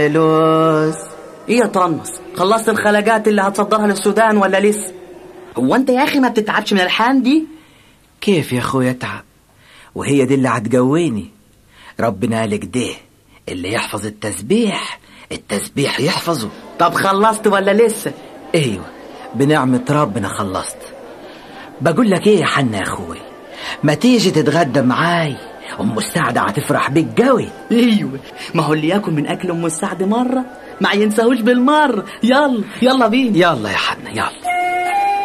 فلوس ايه يا طنس خلصت الخلاجات اللي هتصدرها للسودان ولا لسه هو انت يا اخي ما بتتعبش من الحان دي كيف يا اخويا اتعب وهي دي اللي هتجويني ربنا قالك ده اللي يحفظ التسبيح التسبيح يحفظه طب خلصت ولا لسه ايوه بنعمة ربنا خلصت بقول لك ايه يا حنا يا اخوي ما تيجي تتغدى معاي ام السعدة هتفرح بيك قوي ايوه ما هو اللي ياكل من اكل ام السعد مره ما ينساهوش بالمره يلا يلا بينا يلا يا حنا يلا